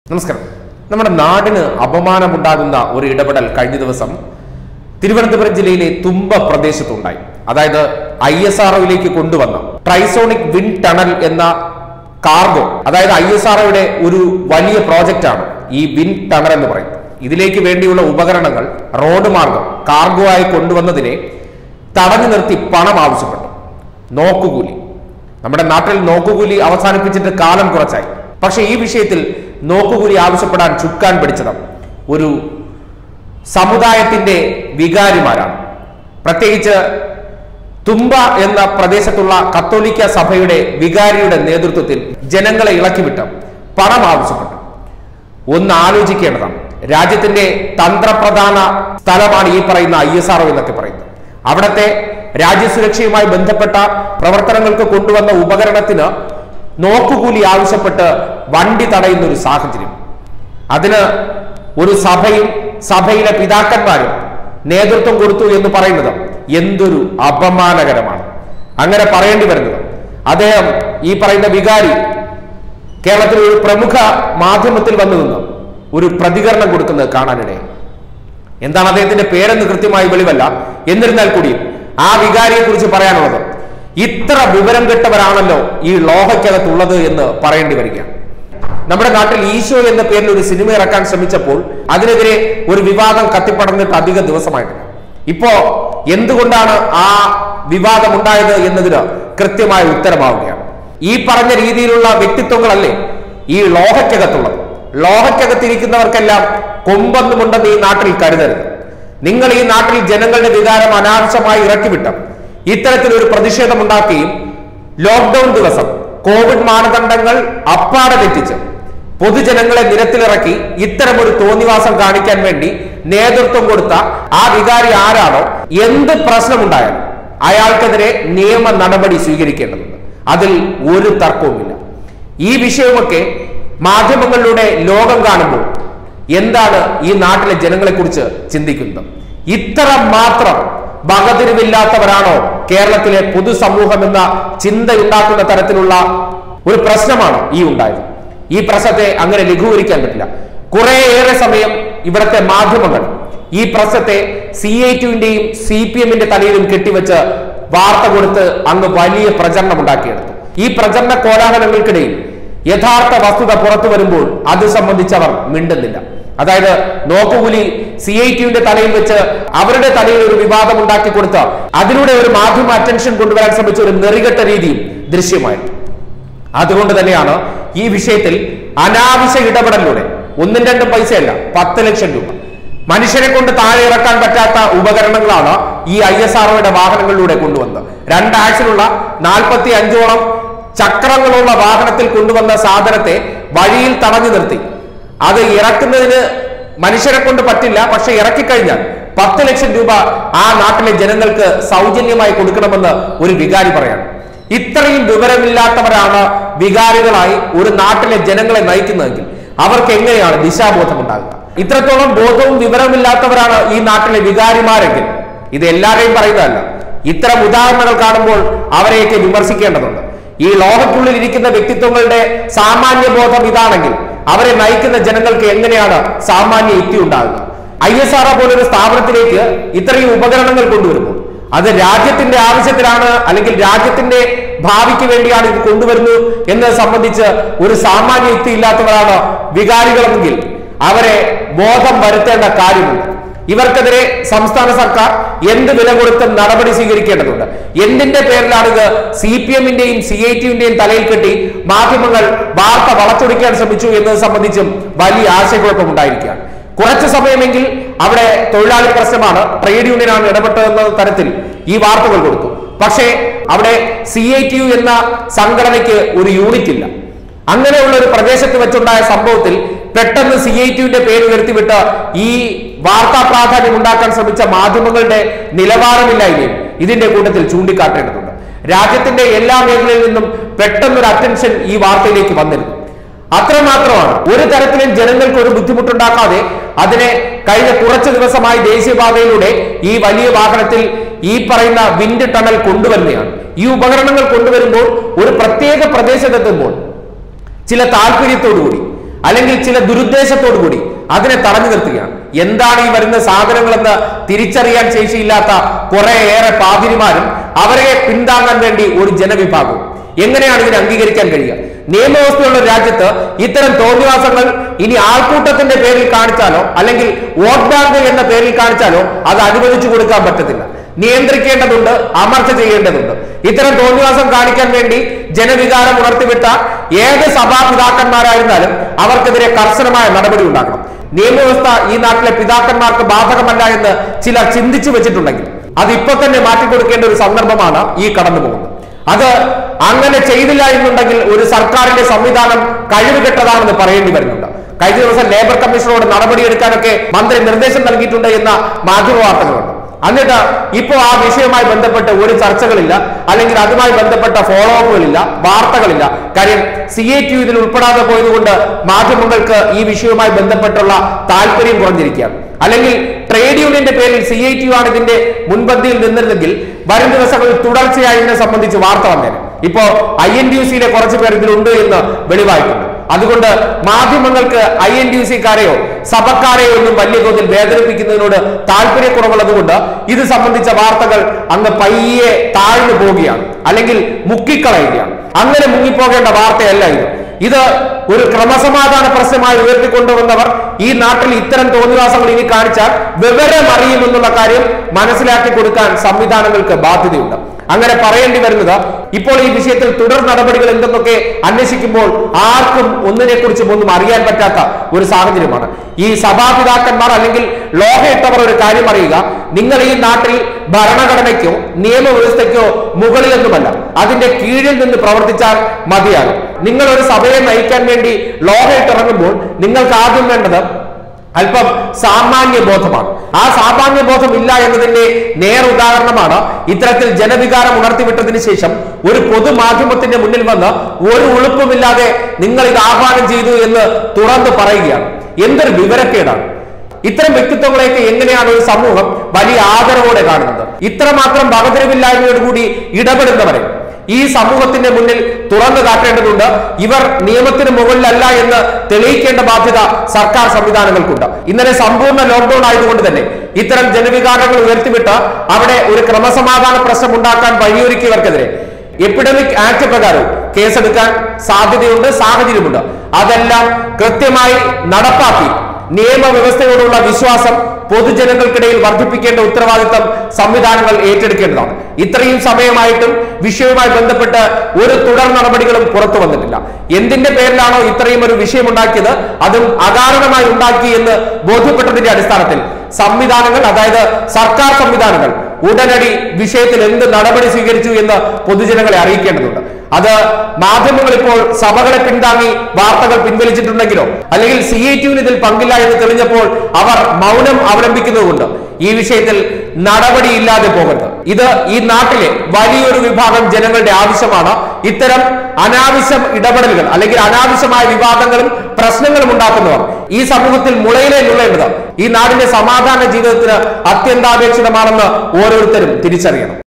നമസ്കാരം നമ്മുടെ നാടിന് അപമാനമുണ്ടാകുന്ന ഒരു ഇടപെടൽ കഴിഞ്ഞ ദിവസം തിരുവനന്തപുരം ജില്ലയിലെ തുമ്പ പ്രദേശത്തുണ്ടായി അതായത് ഐ എസ് ആർ കൊണ്ടുവന്ന ട്രൈസോണിക് വിൻഡ് ടണൽ എന്ന കാർഗോ അതായത് ഐ എസ് ആർ ഒരു വലിയ പ്രോജക്റ്റാണ് ഈ വിൻഡ് ടണൽ എന്ന് പറയുന്നത് ഇതിലേക്ക് വേണ്ടിയുള്ള ഉപകരണങ്ങൾ റോഡ് മാർഗം കാർഗോ ആയി കൊണ്ടുവന്നതിനെ തടഞ്ഞു നിർത്തി പണം ആവശ്യപ്പെട്ടു നോക്കുകൂലി നമ്മുടെ നാട്ടിൽ നോക്കുകൂലി അവസാനിപ്പിച്ചിട്ട് കാലം കുറച്ചായി പക്ഷെ ഈ വിഷയത്തിൽ നോക്കുകൂലി ആവശ്യപ്പെടാൻ ചുക്കാൻ പിടിച്ചത് ഒരു സമുദായത്തിന്റെ വികാരിമാരാണ് പ്രത്യേകിച്ച് തുമ്പ എന്ന പ്രദേശത്തുള്ള കത്തോലിക്ക സഭയുടെ വികാരിയുടെ നേതൃത്വത്തിൽ ജനങ്ങളെ ഇളക്കിവിട്ട് പണം ആവശ്യപ്പെട്ടു ഒന്ന് ആലോചിക്കേണ്ടതാണ് രാജ്യത്തിന്റെ തന്ത്രപ്രധാന സ്ഥലമാണ് ഈ പറയുന്ന ഐ എസ് ആർ എന്നൊക്കെ പറയുന്നത് അവിടത്തെ രാജ്യസുരക്ഷയുമായി ബന്ധപ്പെട്ട പ്രവർത്തനങ്ങൾക്ക് കൊണ്ടുവന്ന ഉപകരണത്തിന് നോക്കുകൂലി ആവശ്യപ്പെട്ട് വണ്ടി തടയുന്ന ഒരു സാഹചര്യം അതിന് ഒരു സഭയും സഭയിലെ പിതാക്കന്മാരും നേതൃത്വം കൊടുത്തു എന്ന് പറയുന്നത് എന്തൊരു അപമാനകരമാണ് അങ്ങനെ പറയേണ്ടി വരുന്നത് അദ്ദേഹം ഈ പറയുന്ന വികാരി കേരളത്തിൽ ഒരു പ്രമുഖ മാധ്യമത്തിൽ വന്നു നിന്ന് ഒരു പ്രതികരണം കൊടുക്കുന്നത് കാണാനിടയായി എന്താണ് അദ്ദേഹത്തിന്റെ പേരെന്ന് കൃത്യമായി വെളിവല്ല എന്നിരുന്നാൽ കൂടിയും ആ വികാരിയെ കുറിച്ച് പറയാനുള്ളത് ഇത്ര വിവരം കെട്ടവരാണല്ലോ ഈ ലോഹയ്ക്കകത്തുള്ളത് എന്ന് പറയേണ്ടി വരികയാണ് നമ്മുടെ നാട്ടിൽ ഈശോ എന്ന പേരിൽ ഒരു സിനിമ ഇറക്കാൻ ശ്രമിച്ചപ്പോൾ അതിനെതിരെ ഒരു വിവാദം കത്തിപ്പടർന്നിട്ട് അധിക ദിവസമായിട്ടില്ല ഇപ്പോ എന്തുകൊണ്ടാണ് ആ വിവാദം ഉണ്ടായത് എന്നതിന് കൃത്യമായ ഉത്തരമാവുകയാണ് ഈ പറഞ്ഞ രീതിയിലുള്ള വ്യക്തിത്വങ്ങളല്ലേ ഈ ലോഹയ്ക്കകത്തുള്ളത് ലോഹയ്ക്കകത്തിരിക്കുന്നവർക്കെല്ലാം കൊമ്പൊന്നുമുണ്ടെന്ന് ഈ നാട്ടിൽ കരുതരുത് നിങ്ങൾ ഈ നാട്ടിൽ ജനങ്ങളുടെ വികാരം അനാവശ്യമായി ഇറക്കിവിട്ട ഇത്തരത്തിലൊരു പ്രതിഷേധമുണ്ടാക്കുകയും ലോക്ക്ഡൌൺ ദിവസം കോവിഡ് മാനദണ്ഡങ്ങൾ അപ്പാടെ തെറ്റിച്ച് പൊതുജനങ്ങളെ നിരത്തിലിറക്കി ഇത്തരമൊരു തോന്നിവാസം കാണിക്കാൻ വേണ്ടി നേതൃത്വം കൊടുത്ത ആ വികാരി ആരാണോ എന്ത് പ്രശ്നമുണ്ടായാലും അയാൾക്കെതിരെ നിയമ നടപടി സ്വീകരിക്കേണ്ടതുണ്ട് അതിൽ ഒരു തർക്കവുമില്ല ഈ വിഷയമൊക്കെ മാധ്യമങ്ങളിലൂടെ ലോകം കാണുമ്പോൾ എന്താണ് ഈ നാട്ടിലെ ജനങ്ങളെ കുറിച്ച് ചിന്തിക്കുന്നത് ഇത്ര മാത്രം വകതിരിവില്ലാത്തവരാണോ കേരളത്തിലെ പൊതുസമൂഹം എന്ന ചിന്തയുണ്ടാക്കുന്ന തരത്തിലുള്ള ഒരു പ്രശ്നമാണ് ഈ ഉണ്ടായത് ഈ പ്രശ്നത്തെ അങ്ങനെ ലഘൂകരിക്കാൻ പറ്റില്ല കുറേയേറെ സമയം ഇവിടുത്തെ മാധ്യമങ്ങൾ ഈ പ്രശ്നത്തെ സി ഐ ടുവിന്റെയും സി പി എമ്മിന്റെ തലയിലും കെട്ടിവെച്ച് വാർത്ത കൊടുത്ത് അങ്ങ് വലിയ പ്രചരണം ഉണ്ടാക്കിയെടുത്തു ഈ പ്രചരണ കോലാഹലങ്ങൾക്കിടയിൽ യഥാർത്ഥ വസ്തുത പുറത്തു വരുമ്പോൾ അത് സംബന്ധിച്ച് അവർ മിണ്ടുന്നില്ല അതായത് നോക്കുകൂലി സി ഐ ടിയുടെ തലയിൽ വെച്ച് അവരുടെ തലയിൽ ഒരു വിവാദം ഉണ്ടാക്കി കൊടുത്ത അതിലൂടെ ഒരു മാധ്യമ അറ്റൻഷൻ കൊണ്ടുവരാൻ ശ്രമിച്ച ഒരു നെറികെട്ട രീതിയും ദൃശ്യമായിട്ട് അതുകൊണ്ട് തന്നെയാണ് ഈ വിഷയത്തിൽ അനാവശ്യ ഇടപെടലിലൂടെ ഒന്നും രണ്ടും പൈസയല്ല പത്ത് ലക്ഷം രൂപ മനുഷ്യരെ കൊണ്ട് താഴെ ഇറക്കാൻ പറ്റാത്ത ഉപകരണങ്ങളാണ് ഈ ഐ എസ് ആർഒയുടെ വാഹനങ്ങളിലൂടെ കൊണ്ടുവന്നത് രണ്ടാഴ്ചയിലുള്ള നാൽപ്പത്തി അഞ്ചോളം ചക്രങ്ങളുള്ള വാഹനത്തിൽ കൊണ്ടുവന്ന സാധനത്തെ വഴിയിൽ തടഞ്ഞു നിർത്തി അത് ഇറക്കുന്നതിന് മനുഷ്യരെ കൊണ്ട് പറ്റില്ല പക്ഷെ ഇറക്കിക്കഴിഞ്ഞാൽ പത്ത് ലക്ഷം രൂപ ആ നാട്ടിലെ ജനങ്ങൾക്ക് സൗജന്യമായി കൊടുക്കണമെന്ന് ഒരു വികാരി പറയാണ് ഇത്രയും വിവരമില്ലാത്തവരാണ് വികാരികളായി ഒരു നാട്ടിലെ ജനങ്ങളെ നയിക്കുന്നതെങ്കിൽ അവർക്ക് എങ്ങനെയാണ് ദിശാബോധം ഉണ്ടാകുക ഇത്രത്തോളം ബോധവും വിവരമില്ലാത്തവരാണ് ഈ നാട്ടിലെ വികാരിമാരെങ്കിൽ ഇത് എല്ലാവരെയും പറയുന്നതല്ല ഇത്തരം ഉദാഹരണങ്ങൾ കാണുമ്പോൾ അവരെയൊക്കെ വിമർശിക്കേണ്ടതുണ്ട് ഈ ലോകത്തുള്ളിൽ ഇരിക്കുന്ന വ്യക്തിത്വങ്ങളുടെ സാമാന്യ ബോധം ഇതാണെങ്കിൽ അവരെ നയിക്കുന്ന ജനങ്ങൾക്ക് എങ്ങനെയാണ് സാമാന്യ യുക്തി ഉണ്ടാകുക ഐ എസ് ആർ പോലൊരു സ്ഥാപനത്തിലേക്ക് ഇത്രയും ഉപകരണങ്ങൾ കൊണ്ടുവരുമ്പോൾ അത് രാജ്യത്തിന്റെ ആവശ്യത്തിലാണ് അല്ലെങ്കിൽ രാജ്യത്തിന്റെ ഭാവിക്ക് വേണ്ടിയാണ് ഇത് കൊണ്ടുവരുന്നത് എന്നത് സംബന്ധിച്ച് ഒരു സാമാന്യ യുക്തി ഇല്ലാത്തവരാണ് വികാരികളെങ്കിൽ അവരെ ബോധം വരുത്തേണ്ട കാര്യമുണ്ട് ഇവർക്കെതിരെ സംസ്ഥാന സർക്കാർ എന്ത് വില കൊടുത്തും നടപടി സ്വീകരിക്കേണ്ടതുണ്ട് എന്തിന്റെ പേരിലാണ് ഇത് സി പി എമ്മിന്റെയും സി ഐ ടിയുടെയും തലയിൽ കെട്ടി മാധ്യമങ്ങൾ വാർത്ത വളച്ചൊടിക്കാൻ ശ്രമിച്ചു എന്നത് സംബന്ധിച്ചും വലിയ ആശയക്കുഴപ്പം ഉണ്ടായിരിക്കുകയാണ് കുറച്ചു സമയമെങ്കിൽ അവിടെ തൊഴിലാളി പ്രശ്നമാണ് ട്രേഡ് യൂണിയനാണ് ഇടപെട്ടതെന്ന തരത്തിൽ ഈ വാർത്തകൾ കൊടുത്തു പക്ഷേ അവിടെ സി ഐ ടി യു എന്ന സംഘടനയ്ക്ക് ഒരു യൂണിറ്റ് ഇല്ല അങ്ങനെയുള്ള ഒരു പ്രദേശത്ത് വെച്ചുണ്ടായ സംഭവത്തിൽ പെട്ടെന്ന് സി ഐ ടിയുടെ പേര് ഉയർത്തിവിട്ട് ഈ വാർത്താ പ്രാധാന്യം ഉണ്ടാക്കാൻ ശ്രമിച്ച മാധ്യമങ്ങളുടെ നിലവാരമില്ലായ്മയും ഇതിന്റെ കൂട്ടത്തിൽ ചൂണ്ടിക്കാട്ടേണ്ടതുണ്ട് രാജ്യത്തിന്റെ എല്ലാ മേഖലയിൽ നിന്നും പെട്ടെന്നൊരു അറ്റൻഷൻ ഈ വാർത്തയിലേക്ക് വന്നിരുന്നു അത്രമാത്രമാണ് ഒരു തരത്തിലും ജനങ്ങൾക്ക് ഒരു ബുദ്ധിമുട്ടുണ്ടാക്കാതെ അതിനെ കഴിഞ്ഞ കുറച്ച് ദിവസമായി ദേശീയപാതയിലൂടെ ഈ വലിയ വാഹനത്തിൽ ഈ പറയുന്ന വിൻഡ് ടണൽ കൊണ്ടുവരുന്നതാണ് ഈ ഉപകരണങ്ങൾ കൊണ്ടുവരുമ്പോൾ ഒരു പ്രത്യേക പ്രദേശത്തെത്തുമ്പോൾ ചില താല്പര്യത്തോടുകൂടി അല്ലെങ്കിൽ ചില ദുരുദ്ദേശത്തോടു കൂടി അതിനെ തടഞ്ഞു നിർത്തുകയാണ് എന്താണ് ഈ വരുന്ന സാധനങ്ങളെന്ന് തിരിച്ചറിയാൻ ശേഷിയില്ലാത്ത കുറേയേറെ പാതിരിമാരും അവരെ പിന്താങ്ങാൻ വേണ്ടി ഒരു ജനവിഭാഗവും എങ്ങനെയാണ് ഇതിനെ അംഗീകരിക്കാൻ കഴിയുക നിയമവ്യവസ്ഥയുള്ള ഒരു രാജ്യത്ത് ഇത്തരം തോന്നിവാസങ്ങൾ ഇനി ആൾക്കൂട്ടത്തിന്റെ പേരിൽ കാണിച്ചാലോ അല്ലെങ്കിൽ വോട്ട് ബാങ്ക് എന്ന പേരിൽ കാണിച്ചാലോ അത് അനുവദിച്ചു കൊടുക്കാൻ പറ്റത്തില്ല നിയന്ത്രിക്കേണ്ടതുണ്ട് അമർച്ച ചെയ്യേണ്ടതുണ്ട് ഇത്തരം തോന്നിവാസം കാണിക്കാൻ വേണ്ടി ജനവികാരം ഉണർത്തിവിട്ട ഏത് സഭാപിതാക്കന്മാരായിരുന്നാലും അവർക്കെതിരെ കർശനമായ നടപടി ഉണ്ടാക്കണം നിയമവ്യവസ്ഥ ഈ നാട്ടിലെ പിതാക്കന്മാർക്ക് ബാധകമല്ല എന്ന് ചിലർ ചിന്തിച്ചു വെച്ചിട്ടുണ്ടെങ്കിൽ അത് ഇപ്പൊ തന്നെ മാറ്റിക്കൊടുക്കേണ്ട ഒരു സന്ദർഭമാണ് ഈ കടന്നു പോകുന്നത് അത് അങ്ങനെ ചെയ്തില്ല എന്നുണ്ടെങ്കിൽ ഒരു സർക്കാരിന്റെ സംവിധാനം കഴിവുകെട്ടതാണെന്ന് പറയേണ്ടി വരുന്നുണ്ട് കഴിഞ്ഞ ദിവസം ലേബർ കമ്മീഷനോട് നടപടിയെടുക്കാനൊക്കെ മന്ത്രി നിർദ്ദേശം നൽകിയിട്ടുണ്ട് എന്ന മാധ്യമ വാർത്തകളുണ്ട് എന്നിട്ട് ഇപ്പോൾ ആ വിഷയവുമായി ബന്ധപ്പെട്ട് ഒരു ചർച്ചകളില്ല അല്ലെങ്കിൽ അതുമായി ബന്ധപ്പെട്ട ഫോളോ അപ്പുകളില്ല വാർത്തകളില്ല കാര്യം സി എ ടി ഇതിൽ ഉൾപ്പെടാതെ പോയതുകൊണ്ട് മാധ്യമങ്ങൾക്ക് ഈ വിഷയവുമായി ബന്ധപ്പെട്ടുള്ള താല്പര്യം കുറഞ്ഞിരിക്കുകയാണ് അല്ലെങ്കിൽ ട്രേഡ് യൂണിയന്റെ പേരിൽ സി ഐ ടി ആണ് ഇതിന്റെ മുൻപന്തിയിൽ നിന്നിരുന്നെങ്കിൽ വരും ദിവസങ്ങളിൽ തുടർച്ചയായി ഇതിനെ സംബന്ധിച്ച് വാർത്ത വന്നേനെ ഇപ്പോ ഐ എൻ ഡി യു സിയിലെ കുറച്ച് പേർ ഇതിലുണ്ട് എന്ന് വെളിവായിട്ടുണ്ട് അതുകൊണ്ട് മാധ്യമങ്ങൾക്ക് ഐ എൻ ഡി യു സിക്കാരെയോ സഭക്കാരെയോ ഒന്നും വലിയ തോതിൽ വേദനിപ്പിക്കുന്നതിനോട് താല്പര്യക്കുറവുള്ളതുകൊണ്ട് ഇത് സംബന്ധിച്ച വാർത്തകൾ അങ്ങ് പയ്യെ താഴ്ന്നു പോവുകയാണ് അല്ലെങ്കിൽ മുക്കിക്കളയുകയാണ് അങ്ങനെ മുങ്ങിപ്പോകേണ്ട വാർത്തയല്ല ഇത് ഇത് ഒരു ക്രമസമാധാന പ്രശ്നമായി ഉയർത്തിക്കൊണ്ടുവന്നവർ ഈ നാട്ടിൽ ഇത്തരം തോന്നിവാസങ്ങൾ ഇനി കാണിച്ചാൽ വിവരം അറിയുമെന്നുള്ള കാര്യം മനസ്സിലാക്കി കൊടുക്കാൻ സംവിധാനങ്ങൾക്ക് ബാധ്യതയുണ്ട് അങ്ങനെ പറയേണ്ടി വരുന്നത് ഇപ്പോൾ ഈ വിഷയത്തിൽ തുടർ നടപടികൾ എന്തെന്നൊക്കെ അന്വേഷിക്കുമ്പോൾ ആർക്കും ഒന്നിനെ കുറിച്ചും ഒന്നും അറിയാൻ പറ്റാത്ത ഒരു സാഹചര്യമാണ് ഈ സഭാപിതാക്കന്മാർ അല്ലെങ്കിൽ ലോഹയിട്ടവർ ഒരു കാര്യം അറിയുക നിങ്ങൾ ഈ നാട്ടിൽ ഭരണഘടനയ്ക്കോ നിയമവ്യവസ്ഥയ്ക്കോ മുകളിലൊന്നുമല്ല അതിന്റെ കീഴിൽ നിന്ന് പ്രവർത്തിച്ചാൽ മതിയാകും നിങ്ങൾ ഒരു സഭയെ നയിക്കാൻ വേണ്ടി ലോഹയിട്ടിറങ്ങുമ്പോൾ നിങ്ങൾക്ക് ആദ്യം വേണ്ടത് അല്പം സാമാന്യ ബോധമാണ് ആ സാമാന്യ ബോധം ഇല്ല എന്നതിന്റെ നേർ ഉദാഹരണമാണ് ഇത്തരത്തിൽ ജനവികാരം ഉണർത്തിവിട്ടതിന് ശേഷം ഒരു പൊതുമാധ്യമത്തിന്റെ മുന്നിൽ വന്ന് ഒരു ഉളുപ്പുമില്ലാതെ നിങ്ങൾ ഇത് ആഹ്വാനം ചെയ്തു എന്ന് തുറന്നു പറയുകയാണ് എന്തൊരു വിവരക്കേടാണ് ഇത്തരം വ്യക്തിത്വങ്ങളെയൊക്കെ എങ്ങനെയാണ് ഒരു സമൂഹം വലിയ ആദരവോടെ കാണുന്നത് ഇത്രമാത്രം ഭഗതിരവില്ലായ്മയോടുകൂടി ഇടപെടുന്നവരെ ഈ സമൂഹത്തിന്റെ മുന്നിൽ തുറന്നു കാട്ടേണ്ടതുണ്ട് ഇവർ നിയമത്തിന് മുകളിലല്ല എന്ന് തെളിയിക്കേണ്ട ബാധ്യത സർക്കാർ സംവിധാനങ്ങൾക്കുണ്ട് ഇന്നലെ സമ്പൂർണ്ണ ലോക്ക്ഡൌൺ ആയതുകൊണ്ട് തന്നെ ഇത്തരം ജനവികാരങ്ങൾ ഉയർത്തിവിട്ട് അവിടെ ഒരു ക്രമസമാധാന പ്രശ്നം ഉണ്ടാക്കാൻ വഴിയൊരുക്കിയവർക്കെതിരെ എപ്പിഡമിക് ആക്ട് പ്രകാരം കേസെടുക്കാൻ സാധ്യതയുണ്ട് സാഹചര്യമുണ്ട് അതെല്ലാം കൃത്യമായി നടപ്പാക്കി നിയമവ്യവസ്ഥയോടുള്ള വിശ്വാസം പൊതുജനങ്ങൾക്കിടയിൽ വർദ്ധിപ്പിക്കേണ്ട ഉത്തരവാദിത്തം സംവിധാനങ്ങൾ ഏറ്റെടുക്കേണ്ടതാണ് ഇത്രയും സമയമായിട്ടും വിഷയവുമായി ബന്ധപ്പെട്ട് ഒരു തുടർ നടപടികളും പുറത്തു വന്നിട്ടില്ല എന്തിന്റെ പേരിലാണോ ഇത്രയും ഒരു വിഷയം ഉണ്ടാക്കിയത് അതും അകാരണമായി ഉണ്ടാക്കി എന്ന് ബോധ്യപ്പെട്ടതിന്റെ അടിസ്ഥാനത്തിൽ സംവിധാനങ്ങൾ അതായത് സർക്കാർ സംവിധാനങ്ങൾ ഉടനടി വിഷയത്തിൽ എന്ത് നടപടി സ്വീകരിച്ചു എന്ന് പൊതുജനങ്ങളെ അറിയിക്കേണ്ടതുണ്ട് അത് മാധ്യമങ്ങൾ ഇപ്പോൾ സഭകളെ പിന്താങ്ങി വാർത്തകൾ പിൻവലിച്ചിട്ടുണ്ടെങ്കിലോ അല്ലെങ്കിൽ സി ഐ ടിയുവിന് ഇതിൽ പങ്കില്ല എന്ന് തെളിഞ്ഞപ്പോൾ അവർ മൗനം അവലംബിക്കുന്നതുകൊണ്ട് ഈ വിഷയത്തിൽ നടപടിയില്ലാതെ പോകരുത് ഇത് ഈ നാട്ടിലെ വലിയൊരു വിഭാഗം ജനങ്ങളുടെ ആവശ്യമാണ് ഇത്തരം അനാവശ്യം ഇടപെടലുകൾ അല്ലെങ്കിൽ അനാവശ്യമായ വിവാദങ്ങളും പ്രശ്നങ്ങളും ഉണ്ടാക്കുന്നവർ ഈ സമൂഹത്തിൽ മുളയിലെ നുള്ളേണ്ടത് ഈ നാടിന്റെ സമാധാന ജീവിതത്തിന് അത്യന്താപേക്ഷിതമാണെന്ന് ഓരോരുത്തരും തിരിച്ചറിയണം